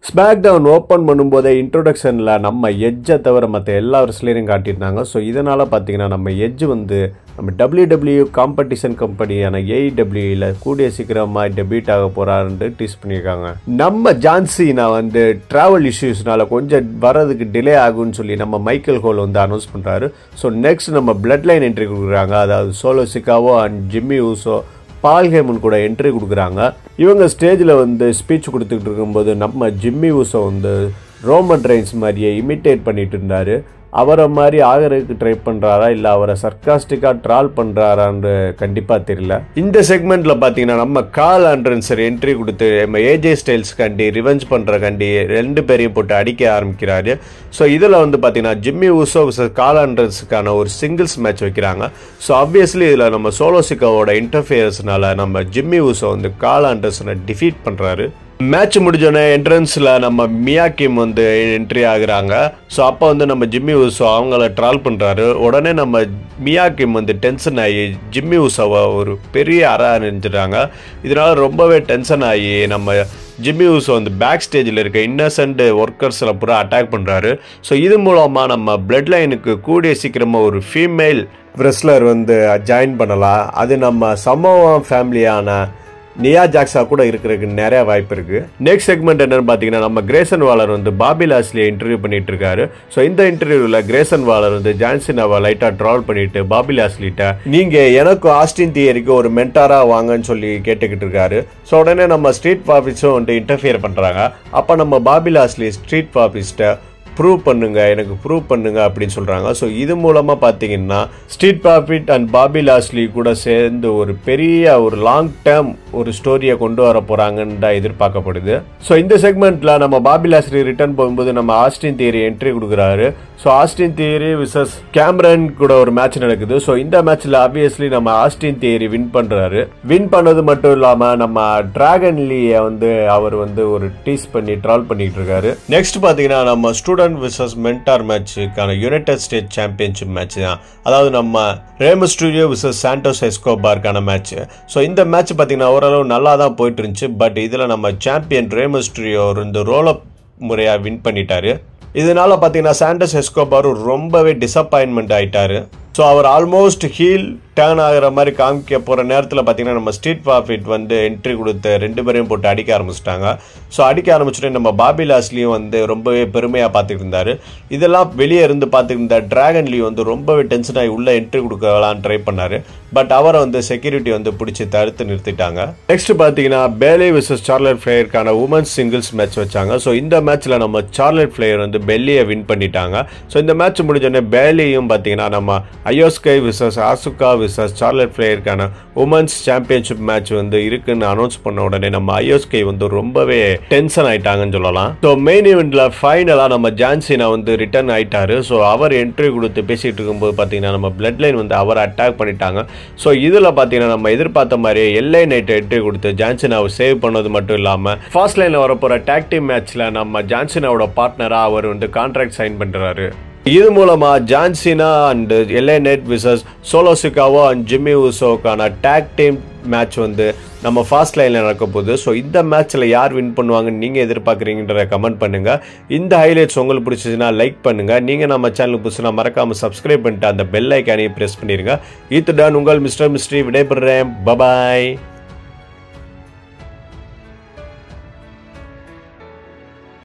smack down open பண்ணும்போதே இன்ட்ரோடக்ஷனில் நம்ம எஜ்ஜை தவிர மற்ற எல்லா ரெஸ்லரையும் காட்டியிருந்தாங்க ஸோ இதனால் பார்த்தீங்கன்னா நம்ம எஜ் வந்து நம்ம டபிள்யூ காம்படிஷன் கம்பெனியான ஏஇடபிள்யூவில் கூடிய சீக்கிரமாக டெபியூட் ஆக போகிறாருன்ட்டு டீஸ் பண்ணியிருக்காங்க நம்ம ஜான்சினா வந்து ட்ராவல் இஷ்யூஸ்னால கொஞ்சம் வரதுக்கு டிலே ஆகும்னு சொல்லி நம்ம மைக்கேல் ஹோல் வந்து அனௌன்ஸ் பண்ணுறாரு ஸோ நெக்ஸ்ட் நம்ம பிளட் லைன் என்ட்ரி கொடுக்குறாங்க அதாவது Solo Sikoa and Jimmy Uso Paul Heyman கூட என்ட்ரி கொடுக்குறாங்க இவங்க ஸ்டேஜில் வந்து ஸ்பீச் கொடுத்துக்கிட்டு இருக்கும்போது நம்ம ஜிம்மி ஊசோ வந்து ரோமன் ட்ரெயின்ஸ் மாதிரியே இமிட்டேட் பண்ணிட்டு இருந்தார் அவரை மாதிரி ஆகிறதுக்கு ட்ரை பண்ணுறாரா இல்லை அவரை சர்க்காஸ்டிக்காக ட்ரால் பண்ணுறாரான்னு கண்டிப்பாக தெரியல இந்த செக்மெண்ட்டில் பார்த்தீங்கன்னா நம்ம கால் ஆண்ட்ரன்சர் என்ட்ரி கொடுத்து நம்ம ஏஜே ஸ்டைல்ஸ்காண்டி ரிவெஞ்ச் பண்ணுறக்காண்டி ரெண்டு பேரையும் போட்டு அடிக்க ஆரம்பிக்கிறாரு ஸோ இதில் வந்து பார்த்தீங்கன்னா ஜிம்மி ஊசோ vs கால் ஆண்ட்ரன்ஸுக்கான ஒரு சிங்கிள்ஸ் மேட்ச் வைக்கிறாங்க ஸோ ஆப்வியஸ்லி இதில் நம்ம சோலோசிக்காவோட இன்டர்ஃபியர்ஸ்னால நம்ம ஜிம்மி ஊசோ வந்து கால் ஆண்டர்ஸனை டிஃபீட் பண்ணுறாரு மேட்ச் முடிஞ்சோடனே என்ட்ரன்ஸில் நம்ம மியா கிம் வந்து என்ட்ரி ஆகுறாங்க ஸோ அப்போ வந்து நம்ம ஜிம்மி ஊசோ அவங்கள ட்ரால் பண்ணுறாரு உடனே நம்ம மியா கிம் வந்து டென்ஷன் ஆகி ஜிம்மி ஊசோவை ஒரு பெரிய அற அணிஞ்சிட்டாங்க இதனால ரொம்பவே டென்ஷன் ஆகி நம்ம ஜிம்மி ஊசோ வந்து பேக் ஸ்டேஜில் இருக்க இன்னசென்ட் ஒர்க்கர்ஸில் பூரா அட்டாக் பண்ணுறாரு ஸோ இது மூலமாக நம்ம பிளட் லைனுக்கு கூடிய சீக்கிரமாக ஒரு ஃபீமேல் ரெஸ்லர் வந்து ஜாயின் பண்ணலாம் அது நம்ம சமோவம் ஃபேமிலியான நியா ஜாக்ஸா கூட இருக்கிறதுக்கு நிறைய வாய்ப்பு இருக்கு நெக்ஸ்ட் செக்மெண்ட் என்னன்னு பார்த்தீங்கன்னா நம்ம கிரேசன் வாலர் வந்து பாபி லாஸ்லியை இன்டர்வியூ பண்ணிட்டு இருக்காரு ஸோ இந்த இன்டர்வியூவில் கிரேசன் வாலர் வந்து ஜான்சினாவை லைட்டாக ட்ரால் பண்ணிட்டு பாபி லாஸ்லிட்ட நீங்க எனக்கு ஆஸ்டின் தியரிக்கு ஒரு மென்டாரா வாங்கன்னு சொல்லி கேட்டுக்கிட்டு இருக்காரு ஸோ உடனே நம்ம ஸ்ட்ரீட் பாபிஸும் வந்து இன்டர்ஃபியர் பண்றாங்க அப்போ நம்ம பாபி லாஸ்லி ஸ்ட்ரீட் பாபிஸ்ட்ட ப்ரூவ் பண்ணுங்க எனக்கு ப்ரூவ் பண்ணுங்க அப்படின்னு சொல்றாங்க ஸோ இது மூலமா பார்த்தீங்கன்னா Street Profit and Bobby Lashley கூட சேர்ந்து ஒரு பெரிய ஒரு லாங் டேர்ம் ஒரு ஸ்டோரியை கொண்டு வர போறாங்கன்னு தான் எதிர்பார்க்கப்படுது ஸோ இந்த செக்மெண்ட்ல நம்ம பாபி லாஸ்லி ரிட்டர்ன் போகும்போது நம்ம ஆஸ்டின் தியரி என்ட்ரி கொடுக்குறாரு so Austin Theory versus Cameron கூட ஒரு மேட்ச் நடக்குது ஸோ இந்த மேட்ச்ல ஆப்வியஸ்லி நம்ம ஆஸ்டின் தியரி வின் பண்றாரு வின் பண்ணது மட்டும் இல்லாம நம்ம டிராகன் லீயை வந்து அவர் வந்து ஒரு டீஸ் பண்ணி ட்ரால் பண்ணிட்டு இருக்காரு நெக்ஸ்ட் பாத்தீங்கன்னா நம்ம ஸ்டூடெண்ட் விசஸ் மென்டார் மேட்சுக்கான யுனைடெட் ஸ்டேட் சாம்பியன்ஷிப் மேட்ச் தான் அதாவது நம்ம ரேம ஸ்டூடியோ விசஸ் சாண்டோஸ் எஸ்கோபார்க்கான மேட்ச் ஸோ இந்த மேட்ச் பார்த்தீங்கன்னா ஓரளவு நல்லா தான் போயிட்டு இருந்துச்சு பட் இதில் நம்ம சாம்பியன் ரேம ஸ்டூடியோ இந்த ரோலப் முறையாக வின் பண்ணிட்டாரு இதனால பார்த்தீங்கன்னா சாண்டஸ் எஸ்கோபார் ரொம்பவே டிசப்பாயின்மெண்ட் ஆயிட்டாரு ஸோ அவர் ஆல்மோஸ்ட் ஹீல் டேர்ன் ஆகிற மாதிரி காமிக்க போகிற நேரத்தில் பார்த்தீங்கன்னா நம்ம ஸ்ட்ரீட் ப்ராஃபிட் வந்து என்ட்ரி கொடுத்து ரெண்டு பேரையும் போட்டு அடிக்க ஆரம்பிச்சிட்டாங்க ஸோ அடிக்க ஆரம்பிச்சுட்டு நம்ம பாபி லாஸ்லியும் வந்து ரொம்பவே பெருமையாக பார்த்துட்டு இருந்தாரு இதெல்லாம் வெளியே இருந்து பார்த்துட்டு இருந்த டிராகன் லீ வந்து ரொம்பவே டென்ஷன் ஆகி உள்ள என்ட்ரி கொடுக்கலான்னு ட்ரை பண்ணாரு பட் அவரை வந்து செக்யூரிட்டி வந்து பிடிச்சி தடுத்து நிறுத்திட்டாங்க நெக்ஸ்ட் பார்த்தீங்கன்னா பேலே விசஸ் சார்லட் ஃபிளேயருக்கான உமன்ஸ் சிங்கிள்ஸ் மேட்ச் வச்சாங்க ஸோ இந்த மேட்ச்சில் நம்ம சார்லட் ஃபிளேயர் வந்து பெல்லியை வின் பண்ணிட்டாங்க ஸோ இந்த மேட்ச் முடிஞ்சோடனே பேலியும் பார்த்தீங்கன்னா நம்ம Iyo Sky versus Asuka versus Charlotte ஃபிளேயருக்கான உமன்ஸ் சாம்பியன்ஷிப் மேட்ச் வந்து இருக்குன்னு அனௌன்ஸ் பண்ண உடனே நம்ம ஐயோஸ்கை வந்து ரொம்பவே டென்ஷன் ஆயிட்டாங்கன்னு சொல்லலாம் ஸோ மெயின் இவெண்ட்ல ஃபைனலாக நம்ம ஜான்சினா வந்து ரிட்டர்ன் ஆயிட்டாரு ஸோ அவர் என்ட்ரி கொடுத்து பேசிட்டு இருக்கும்போது பார்த்தீங்கன்னா நம்ம பிளட் லைன் வந்து அவரை அட்டாக் பண்ணிட்டாங்க ஸோ இதில் பார்த்தீங்கன்னா நம்ம எதிர்பார்த்த மாதிரியே எல்ஐ நைட் என்ட்ரி கொடுத்து ஜான்சினாவை சேவ் பண்ணது மட்டும் இல்லாமல் ஃபாஸ்ட் லைனில் வரப்போகிற டாக் டீம் மேட்ச்சில் நம்ம ஜான்சினாவோட பார்ட்னராக அவர் வந்து கான்ட்ராக்ட் சைன் பண்ணுறாரு இது மூலமா John Cena and LA Knight versus Solo Sikoa and Jimmy உசோக்கான டேக் டீம் மேட்ச் வந்து நம்ம ஃபாஸ்ட் லைனில் நடக்க போகுது ஸோ இந்த மேட்ச்சில் யார் வின் பண்ணுவாங்கன்னு நீங்கள் எதிர்பார்க்குறீங்கன்றத கமெண்ட் பண்ணுங்க இந்த ஹைலைட்ஸ் உங்களுக்கு பிடிச்சதுன்னா லைக் பண்ணுங்க நீங்கள் நம்ம சேனலுக்கு புதுசுனா மறக்காமல் சப்ஸ்கிரைப் பண்ணிட்டு அந்த பெல் ஐக்கானையும் ப்ரெஸ் பண்ணிடுங்க இத்துடன் உங்கள் மிஸ்டர் மிஸ்ட்ரி விடைபெறுறேன் பபாய்